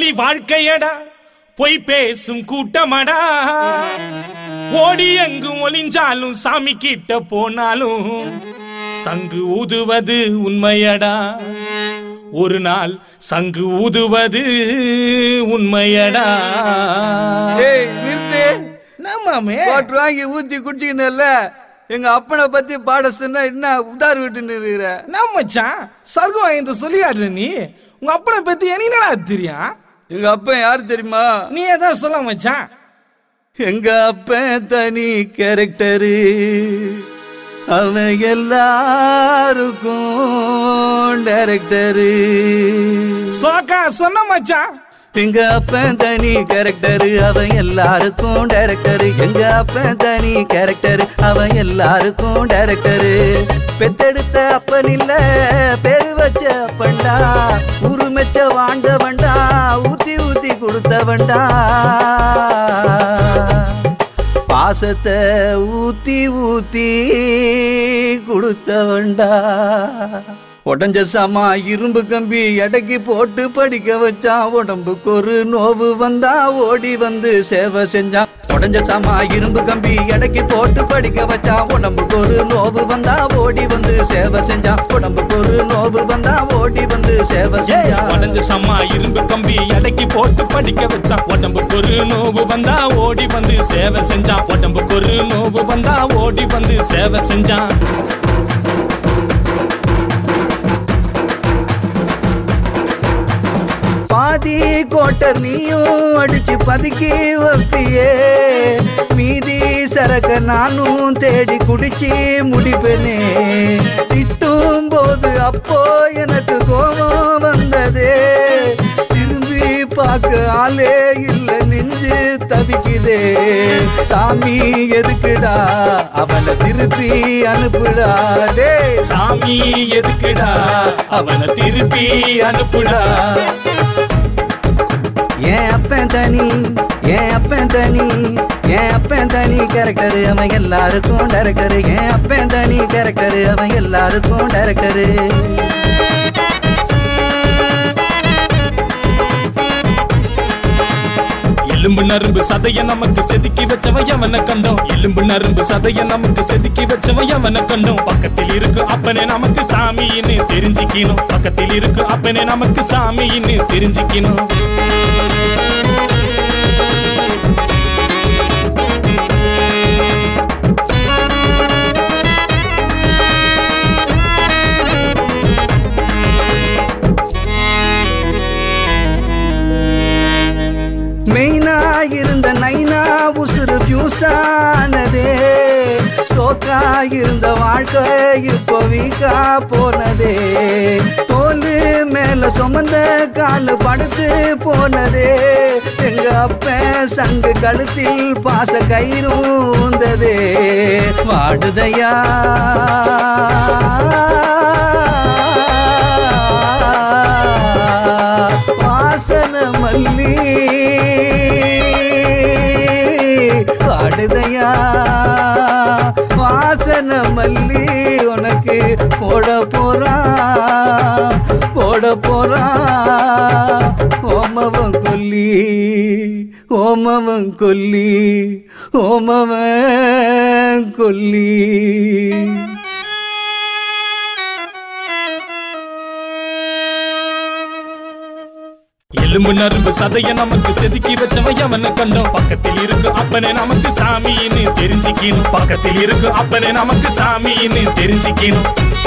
போலி வாழ்க்கையடா பொய் பேசும் கூட்டமடா ஓடி எங்கும் ஒளிஞ்சாலும் சாமி கிட்ட போனாலும் சங்கு ஊதுவது உண்மையடா ஒரு நாள் சங்கு ஊதுவது உண்மையடா ஏய் நிறுத்து நம்மாமே வாட்டர் வாங்கி ஊத்தி குடிச்சிக்கணும்ல எங்க அப்பனை பத்தி பாட சொன்னா என்ன உதார் விட்டுன்னு இருக்கிற நம்ம மச்சான் சர்க்கம் வாங்கி சொல்லியாடுற நீ உங்க அப்பனை பத்தி என்னடா தெரியும் எங்க அப்பன் யார் தெரியுமா நீ ஏதாவது சொல்ல மச்சான் எங்க அப்பன் தனி கேரக்டரு அவன் எல்லாருக்கும் டைரக்டரு சோக்கா சொன்ன மச்சான் எங்க அப்பன் தனி கேரக்டரு அவன் எல்லாருக்கும் டைரக்டரு எங்க அப்பன் தனி கேரக்டரு அவன் எல்லாருக்கும் டைரக்டரு பெத்தெடுத்த அப்பன் இல்ல பேரு வச்ச அப்பன்டா உருமெச்ச வாழ்ந்தவன்டா ஊத்தி ஊத்தி கொடுத்தவன்டா பாசத்தை ஊத்தி ஊத்தி கொடுத்தவன்டா உடஞ்ச சாமா இரும்பு கம்பி எடைக்கு போட்டு படிக்க வச்சான் உடம்புக்கு ஒரு நோவு வந்தா ஓடி வந்து சேவை செஞ்சான் உடஞ்ச சாமா இரும்பு கம்பி எடைக்கு போட்டு படிக்க வச்சான் உடம்புக்கு ஒரு நோவு வந்தா ஓடி வந்து சேவை செஞ்சான் உடம்புக்கு ஒரு நோவு வந்தா ஓடி வந்து சேவை செஞ்சான் உடஞ்ச சம்மா இரும்பு கம்பி எடைக்கு போட்டு படிக்க வச்சான் உடம்புக்கு ஒரு நோவு வந்தா ஓடி வந்து சேவை செஞ்சான் உடம்புக்கு ஒரு நோவு வந்தா ஓடி வந்து சேவை செஞ்சான் பாதி கோட்டர் நீயும் அடிச்சு பதுக்கி வைப்பியே மீதி சரக்க நானும் தேடி குடிச்சு முடிப்பேனே திட்டும் போது அப்போ எனக்கு கோபம் வந்ததே திரும்பி பார்க்க ஆளே இல்ல நெஞ்சு தவிக்குதே சாமி எதுக்குடா அவனை திருப்பி அனுப்புடா டேய் சாமி எதுக்குடா அவனை திருப்பி அனுப்புடா ஏன் அப்பன் தனி ஏன் அப்பன் தனி ஏன் அப்பன் தனி கேரக்டரு அவன் எல்லாருக்கும் டைரக்டரு ஏன் அப்பன் தனி கேரக்டரு அவன் எல்லாருக்கும் டைரக்டரு எலும்பு நரும்பு சதைய நமக்கு செதுக்கி வச்சவன் எவனை கண்டோம் எலும்பு நரும்பு சதைய நமக்கு செதுக்கி வச்சவன் எவனை கண்டோம் பக்கத்தில் இருக்கு அப்பனே நமக்கு சாமின்னு தெரிஞ்சுக்கணும் பக்கத்தில் இருக்கு அப்பனே நமக்கு சாமின்னு தெரிஞ்சுக்கணும் மெயினா இருந்த நைனா உசுறு ஃபியூஸ் ஆனதே சோக்கா இருந்த வாழ்க்கை இப்போ வீக்கா போனதே தோல் மேல சுமந்த காலு படுத்து போனதே எங்க அப்ப சங்கு கழுத்தில் பாச கயிறும் உந்ததே வாடுதையா வாசன மல்லி பாடுதையா வாசன மல்லி உனக்கு போட போறா போட போறா ஓமவன் கொல்லி ஓமவன் கொல்லி ஓமவன் கொல்லி எலும்பு நரும்பு சதைய நமக்கு செதுக்கி வச்சவன் எவனை கண்டோம் பக்கத்தில் இருக்கு அப்பனே நமக்கு சாமின்னு தெரிஞ்சுக்கணும் பக்கத்தில் இருக்கு அப்பனே நமக்கு சாமின்னு தெரிஞ்சுக்கணும்